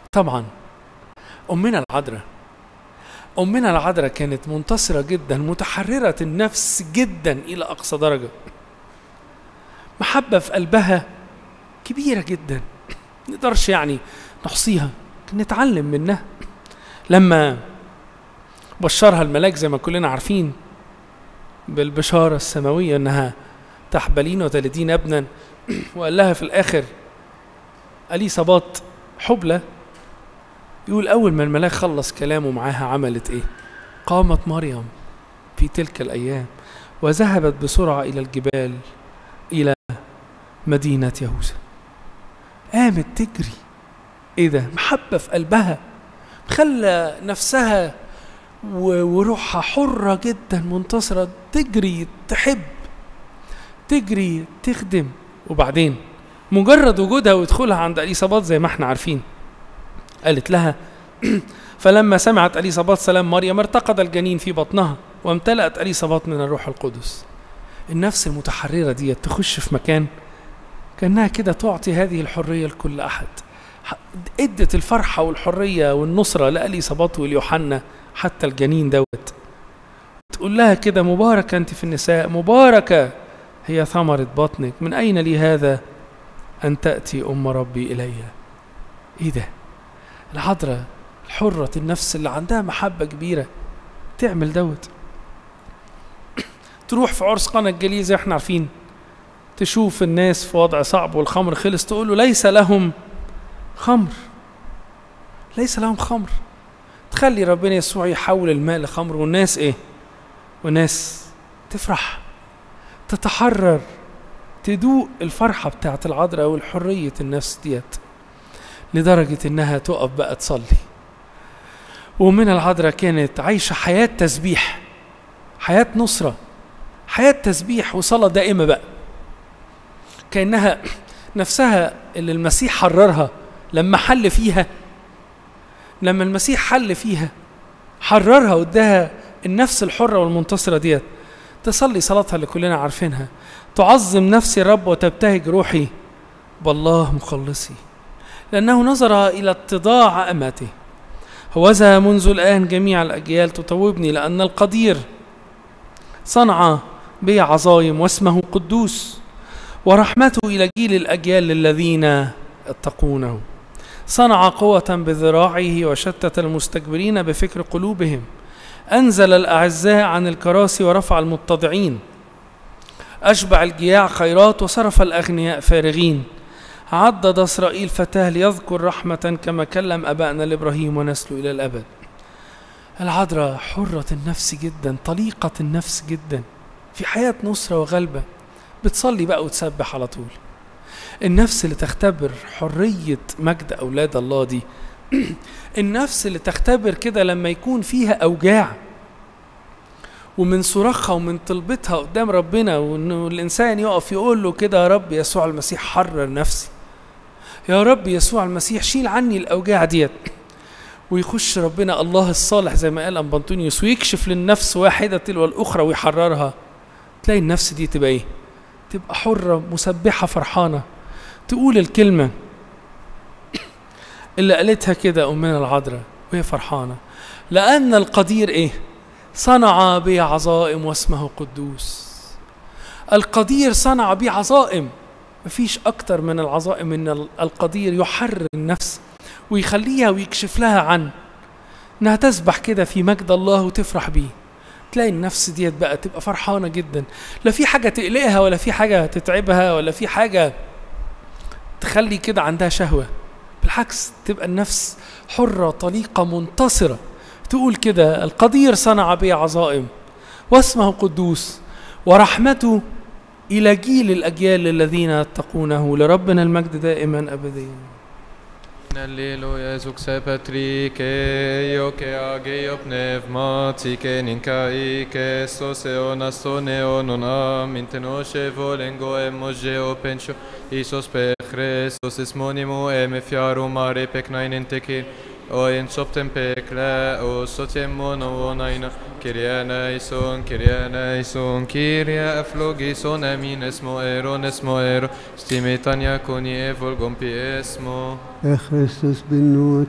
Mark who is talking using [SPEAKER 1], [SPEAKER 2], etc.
[SPEAKER 1] طبعا أمنا العذراء أمنا العذراء كانت منتصرة جدا متحررة النفس جدا إلى أقصى درجة محبة في قلبها كبيرة جدا نقدرش يعني نحصيها نتعلم منها لما بشرها الملاك زي ما كلنا عارفين بالبشارة السماوية انها تحبلين وتلدين ابنا وقال لها في الاخر اليصابات حبلى يقول اول ما الملاك خلص كلامه معاها عملت ايه قامت مريم في تلك الايام وذهبت بسرعة الى الجبال الى مدينة يهوذا قامت تجري ايه ده محبة في قلبها خلى نفسها و- وروحها حرة جدا منتصرة تجري تحب تجري تخدم وبعدين مجرد وجودها ودخولها عند اليصابات زي ما احنا عارفين قالت لها فلما سمعت اليصابات سلام مريم ارتقد الجنين في بطنها وامتلأت اليصابات من الروح القدس النفس المتحررة دي تخش في مكان كأنها كده تعطي هذه الحرية لكل أحد ح- ادت الفرحة والحرية والنصرة لأليصابات واليوحنا حتى الجنين دوت تقول لها كده مباركة أنت في النساء مباركة هي ثمرة بطنك من أين لي هذا أن تأتي أم ربي إلي إيه ده العذراء الحرة النفس اللي عندها محبة كبيرة تعمل دوت تروح في عرس قنا الجليل زي احنا عارفين تشوف الناس في وضع صعب والخمر خلص تقول له ليس لهم خمر ليس لهم خمر تخلي ربنا يسوع يحول الماء لخمر والناس ايه والناس تفرح تتحرر تدوق الفرحة بتاعت العذراء والحرية النفس ديت لدرجة انها تقف بقى تصلي ومن العذراء كانت عايشة حياة تسبيح حياة نصرة حياة تسبيح وصلاة دائمة بقى كأنها نفسها اللي المسيح حررها لما حل فيها لما المسيح حل فيها حررها واداها النفس الحرة والمنتصرة ديت تصلي صلاتها اللي كلنا عارفينها تعظم نفسي الرب وتبتهج روحي بالله مخلصي لأنه نظر إلى اتضاع أمته هوذا منذ الآن جميع الأجيال تطوبني لأن القدير صنع بي عظايم واسمه قدوس ورحمته إلى جيل الأجيال الذين اتقونه صنع قوة بذراعه وشتت المستكبرين بفكر قلوبهم أنزل الأعزاء عن الكراسي ورفع المتضعين أشبع الجياع خيرات وصرف الأغنياء فارغين عضد إسرائيل فتاه ليذكر رحمة كما كلم أبائنا لإبراهيم ونسله إلى الأبد العذراء حرة النفس جدا طليقة النفس جدا في حياة نصرة وغلبة بتصلي بقى وتسبح على طول النفس اللي تختبر حرية مجد أولاد الله دي النفس اللي تختبر كده لما يكون فيها أوجاع ومن صراخها ومن طلبتها قدام ربنا وانه الانسان يقف يقول له كده يا رب يسوع المسيح حرر نفسي يا رب يسوع المسيح شيل عني الاوجاع ديت ويخش ربنا الله الصالح زي ما قال ام بنطونيوس ويكشف للنفس واحده تلو الاخرى ويحررها تلاقي النفس دي تبقى ايه تبقى حره مسبحه فرحانه تقول الكلمه اللي قالتها كده امنا العذراء وهي فرحانه لان القدير ايه صنع بي عظائم واسمه قدوس القدير صنع بي عظائم مفيش أكتر من العظائم إن القدير يحرر النفس ويخليها ويكشف لها عن إنها تسبح كده في مجد الله وتفرح بيه تلاقي النفس ديت بقى تبقى فرحانة جدا لا في حاجة تقلقها ولا في حاجة تتعبها ولا في حاجة تخلي كده عندها شهوة بالعكس تبقى النفس حرة طليقة منتصرة تقول كده القدير صنع بي عظائم واسمه قدوس ورحمته إلى جيل الأجيال الذين يتقونه لربنا المجد دائما أبديا
[SPEAKER 2] Alleluia, suxe Patrike, ioke ageo pneumatike, ninkaike, soseona soneonon amin, tenoshe volengo emogeo pencho, Isos pe Christos esmonimo eme fiarum mare pecnainen tekin, o in soptem pekle, o sotem mono onaina, Kyrie eleison, Kyrie eleison, Kyrie eflogison, amin esmo eron esmo ero, stimetania coni evolgom pi esmo.
[SPEAKER 3] يا خريستوس بالنور